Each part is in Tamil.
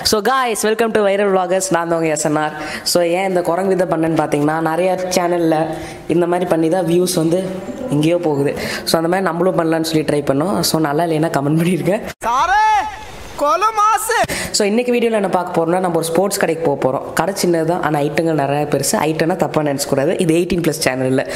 so guys welcome to viral vloggers நான் தான் உங்கள் எஸ்என்ஆர் ஸோ ஏன் இந்த குரங்கு விதை பண்ணேன்னு பார்த்தீங்கன்னா நிறைய சேனலில் இந்த மாதிரி பண்ணி தான் வியூஸ் வந்து எங்கேயோ போகுது ஸோ அந்த மாதிரி நம்மளும் பண்ணலான்னு சொல்லி ட்ரை பண்ணோம் ஸோ நல்லா இல்லைன்னா கமெண்ட் பண்ணியிருக்கேன் சாரே கொலு மாசு ஸோ இன்றைக்கி வீடியோவில் என்ன பார்க்க போகிறோம்னா நம்ம ஒரு ஸ்போர்ட்ஸ் கடைக்கு போக போகிறோம் கடை சின்னது தான் ஆனால் ஐட்டங்கள் நிறைய பெருசு ஐட்டம்னா தப்பாக நினச்சக்கூடாது இது எயிட்டீன் ப்ளஸ் சேனலில்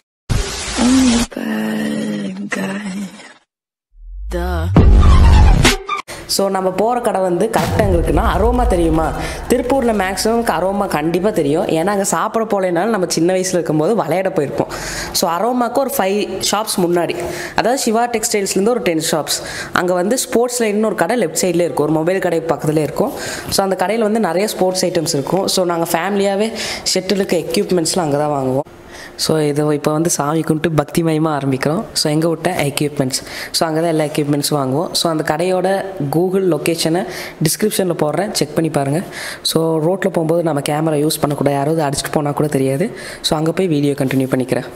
ஸோ நம்ம போகிற கடை வந்து கரெக்டாக எங்கே இருக்குன்னா அரோமா தெரியுமா திருப்பூரில் மேக்ஸிமம் அரோமா கண்டிப்பாக தெரியும் ஏன்னா அங்கே சாப்பிட போகலைனாலும் நம்ம சின்ன வயசில் இருக்கும்போது விளையாட போயிருப்போம் ஸோ அரோமாக்கு ஒரு ஃபைவ் ஷாப்ஸ் முன்னாடி அதாவது சிவா டெக்ஸ்டைல்ஸ்லேருந்து ஒரு டென் ஷாப்ஸ் அங்கே வந்து ஸ்போர்ட்ஸ் லைன்னு ஒரு கடை லெஃப்ட் சைட்லேயே இருக்கும் ஒரு மொபைல் கடை பக்கத்துலேயே இருக்கும் ஸோ அந்த கடையில் வந்து நிறைய ஸ்போர்ட்ஸ் ஐட்டம்ஸ் இருக்கும் ஸோ நாங்கள் ஃபேமிலியாகவே ஷெட்டிலுக்கு எக்யூப்மெண்ட்ஸ்லாம் அங்கே தான் வாங்குவோம் ஸோ இது இப்போ வந்து சாமி கும்பிட்டு பக்தி மயமாக ஆரம்பிக்கிறோம் ஸோ எங்கே விட்ட எக்யூப்மெண்ட்ஸ் ஸோ அங்கே தான் எல்லா எக்யூப்மெண்ட்ஸும் வாங்குவோம் ஸோ அந்த கடையோட கூகுள் லொக்கேஷனை டிஸ்கிரிப்ஷனில் போடுறேன் செக் பண்ணி பாருங்கள் ஸோ ரோட்டில் போகும்போது நம்ம கேமரா யூஸ் பண்ணக்கூடாது யாராவது அடிச்சுட்டு போனால் கூட தெரியாது ஸோ அங்கே போய் வீடியோ கண்டினியூ பண்ணிக்கிறேன்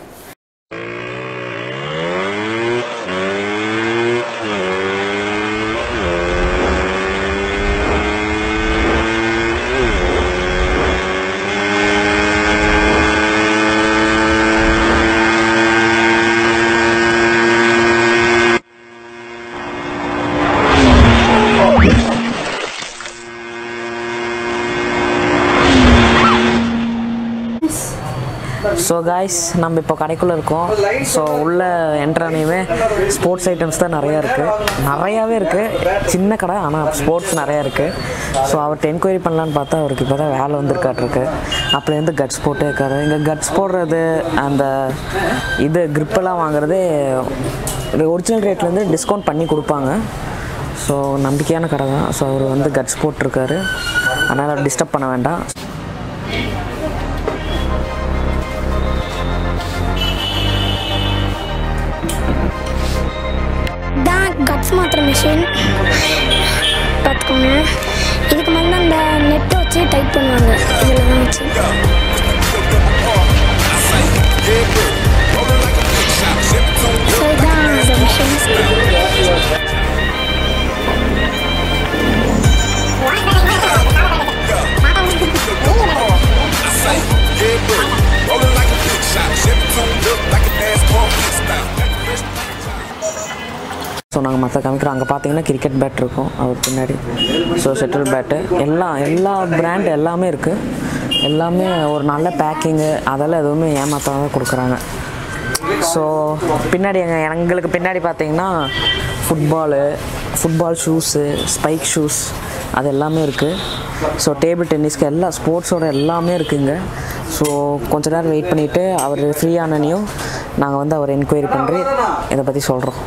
ஸோ காய்ஸ் நம்ம இப்போ கடைக்குள்ளே இருக்கோம் ஸோ உள்ளே என்ட்ரானையுமே ஸ்போர்ட்ஸ் ஐட்டம்ஸ் தான் நிறையா இருக்குது நிறையாவே இருக்குது சின்ன கடை ஆனால் ஸ்போர்ட்ஸ் நிறையா இருக்குது ஸோ அவர்கிட்ட என்கொயரி பண்ணலான்னு பார்த்தா அவருக்கு இப்போ தான் வேலை வந்திருக்காட்ருக்கு அப்படிலேருந்து கட்ஸ் போட்டே இருக்காரு இங்கே கட்ஸ் போடுறது அந்த இது grip-எல்லாம் வாங்குறது ஒரிஜினல் ரேட்லேருந்து டிஸ்கவுண்ட் பண்ணி கொடுப்பாங்க ஸோ நம்பிக்கையான கடை தான் ஸோ அவர் வந்து கட்ஸ் போட்டிருக்காரு அதனால் டிஸ்டர்ப் பண்ண வேண்டாம் தான் கட்ஸ் மாத்திர மிஷின் பார்த்துக்கோங்க இதுக்கு மேலே அந்த நெட்டை வச்சு டைப் பண்ணுவாங்க இதில் தான் வச்சு ஸோ இதுதான் அந்த மிஷின் ஸோ நாங்கள் மற்ற காமிக்கிறோம் அங்கே பார்த்தீங்கன்னா கிரிக்கெட் பேட் இருக்கும் அவர் பின்னாடி ஸோ ஷட்டில் பேட்டு எல்லாம் எல்லா பிராண்ட் எல்லாமே இருக்குது எல்லாமே ஒரு நல்ல பேக்கிங்கு அதெல்லாம் எதுவுமே ஏமாத்தாம கொடுக்குறாங்க ஸோ பின்னாடி எங்கள் எங்களுக்கு பின்னாடி பார்த்தீங்கன்னா football football shoes spike shoes அது எல்லாமே இருக்குது ஸோ டேபிள் டென்னிஸ்க்கு எல்லா ஸ்போர்ட்ஸோட எல்லாமே இருக்குங்க ஸோ கொஞ்ச நேரம் வெயிட் பண்ணிவிட்டு அவர் ஃப்ரீயானனையும் நாங்கள் வந்து அவர் என்கொயரி பண்ணி இதை பற்றி சொல்கிறோம்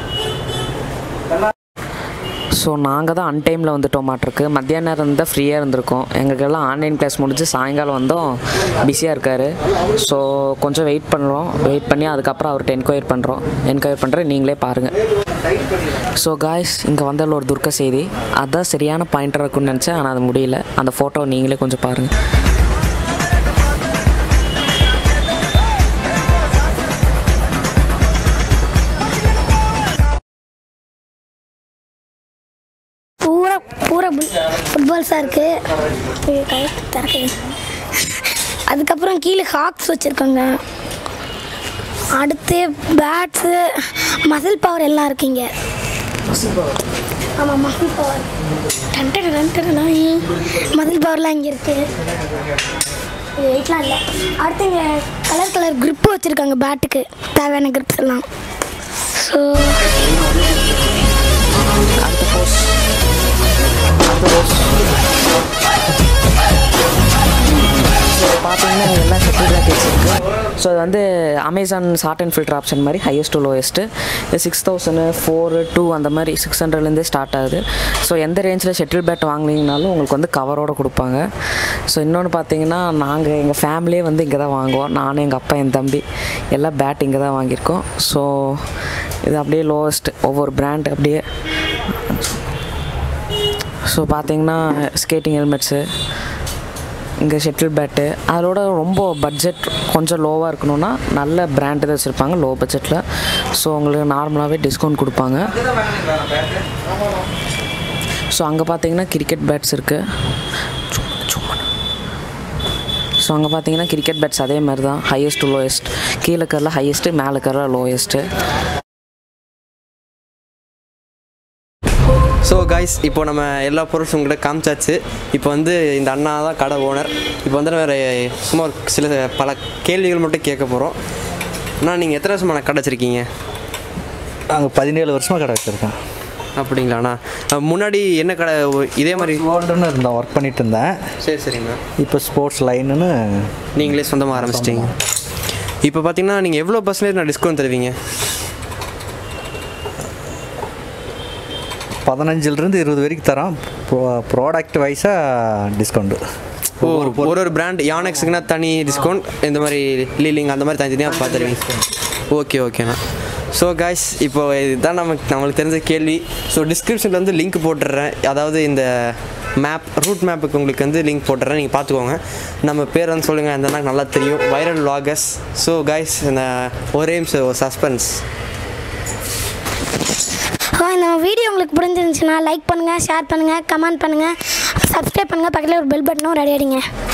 ஸோ நாங்கள் தான் அன்டைமில் வந்துட்டோம் மாட்டிருக்கு மத்தியான நேரம் இருந்தால் ஃப்ரீயாக இருந்திருக்கோம் எங்களுக்கெல்லாம் ஆன்லைன் கிளாஸ் முடிஞ்சு சாயங்காலம் வந்தோம் பிஸியாக இருக்கார் ஸோ கொஞ்சம் வெயிட் பண்ணுறோம் வெயிட் பண்ணி அதுக்கப்புறம் அவர்கிட்ட என்கொயரி பண்ணுறோம் என்கொயரி பண்ணுற நீங்களே பாருங்கள் ஸோ காய்ஸ் இங்கே வந்ததில் ஒரு துர்க்க செய்தி அதுதான் சரியான பாயிண்டர் இருக்குன்னு நினச்சேன் ஆனால் அது முடியல அந்த ஃபோட்டோவை நீங்களே கொஞ்சம் பாருங்கள் பூரா பூரா ஃபுட்பால்ஸாக இருக்குது திறக்குது அதுக்கப்புறம் கீழே ஹாக்ஸ் வச்சுருக்காங்க அடுத்து பேட்ஸு மசில் பவர் எல்லாம் இருக்குங்க ஆமாம் மசில் பவர் மசில் பவர்லாம் இங்கே இருக்குது இது வெயிட்லாம் இல்லை அடுத்து இங்கே கலர் கலர் grip வச்சுருக்காங்க பேட்டுக்கு தேவையான கிரிப்ஸ் எல்லாம் ஸோ அடுத்த போஸ் அடுத்த போஸ் ஸோ பார்த்தீங்கன்னா இங்க எல்லாம் செட்டில் ராக்கெட்ஸ் இருக்குது ஸோ இது வந்து Amazon sort and filter option மாதிரி ஹையஸ்ட் டு லோயஸ்ட்டு இது சிக்ஸ் தௌசண்ட் ஃபோர் டூ அந்த மாதிரி சிக்ஸ் ஹண்ட்ரட்லேருந்தே ஸ்டார்ட் ஆகுது ஸோ எந்த ரேஞ்சில் ஷெட்டில் பேட் வாங்கினீங்கனாலும் உங்களுக்கு வந்து கவரோட கொடுப்பாங்க ஸோ இன்னொன்று பார்த்தீங்கன்னா நாங்கள் எங்கள் ஃபேமிலியே வந்து இங்கே தான் வாங்குவோம் நானும் எங்கள் அப்பா என் தம்பி எல்லாம் பேட் இங்கே தான் வாங்கியிருக்கோம் ஸோ இது அப்படியே லோவஸ்ட் ஒவ்வொரு பிராண்ட் அப்படியே ஸோ பார்த்தீங்கன்னா ஸ்கேட்டிங் ஹெல்மெட்ஸு இங்கே ஷெட்டில் பேட்டு அதோட ரொம்ப பட்ஜெட் கொஞ்சம் லோவாக இருக்கணும்னா நல்ல பிராண்டு தான் வச்சுருப்பாங்க லோ பட்ஜெட்டில் ஸோ உங்களுக்கு நார்மலாகவே டிஸ்கவுண்ட் கொடுப்பாங்க ஸோ ஸோ அங்கே பார்த்தீங்கன்னா கிரிக்கெட் பேட்ஸ் இருக்குது ஸோ அங்கே பார்த்தீங்கன்னா கிரிக்கெட் பேட்ஸ் அதே மாதிரி தான் ஹையஸ்ட் லோயஸ்ட் கீழே கரில் ஹையஸ்ட்டு மேலே கரில் லோயஸ்ட்டு ஸோ காய்ஸ் இப்போ நம்ம எல்லா பொருட்களும் உங்கள்கிட்ட காமிச்சாச்சு இப்போ வந்து இந்த அண்ணா தான் கடை ஓனர் இப்போ வந்து வேறு சும்மா ஒரு சில பல கேள்விகள் மட்டும் கேட்க போகிறோம் அண்ணா நீங்கள் எத்தனை வருஷமான கடை வச்சுருக்கீங்க நாங்கள் பதினேழு வருஷமாக கடை வச்சுருக்கேன் அப்படிங்களாண்ணா அஹ் முன்னாடி என்ன கடை ஒ- இதே மாதிரி வேர்ல்டுன்னு இருந்தேன் ஒர்க் பண்ணிட்டு இருந்தேன் சரி சரிங்கண்ணா இப்போ ஸ்போர்ட்ஸ் லைனுன்னு நீங்களே சொந்தமாக ஆரம்பிச்சிட்டிங்க இப்போ பார்த்தீங்கன்னா நீங்கள் எவ்வளோ பர்சன்டேஜ் நான் டிஸ்கவுண்ட் தருவீங்க பதினஞ்சுலேருந்து இருபது வரைக்கும் தரோம் ப்ரோ ப்ராடக்ட் வைஸாக டிஸ்கவுண்ட்டு ஓ ஒரு ஒரு பிராண்ட் யானெக்ஸுக்குனா தனி டிஸ்கவுண்ட் இந்த மாதிரி லீலிங் அந்த மாதிரி தனித்தனியாக பார்த்துருவீங்க ஓகே ஓகேண்ணா ஸோ காய்ஸ் இப்போ இதுதான் நமக்கு நம்மளுக்கு தெரிஞ்ச கேள்வி ஸோ டிஸ்கிரிப்ஷனில் வந்து லிங்க் போட்டுடுறேன் அதாவது இந்த மேப் ரூட் மேப்புக்கு உங்களுக்கு வந்து லிங்க் போட்டுறேன் நீங்கள் பார்த்துக்கோங்க நம்ம பேர் வந்து சொல்லுங்கள் அந்த அண்ணாக்கு நல்லா தெரியும் வைரல் லாகஸ் ஸோ காய்ஸ் இந்த ஒரே சஸ்பென்ஸ் இந்த வீடியோ உங்களுக்கு புரிஞ்சிருந்துச்சுன்னா லைக் பண்ணுங்கள் ஷேர் பண்ணுங்கள் கமெண்ட் பண்ணுங்கள் சப்ஸ்கிரைப் பண்ணுங்கள் பக்கத்தில் ஒரு பெல் பட்டனும் ரெடி ஆடிங்க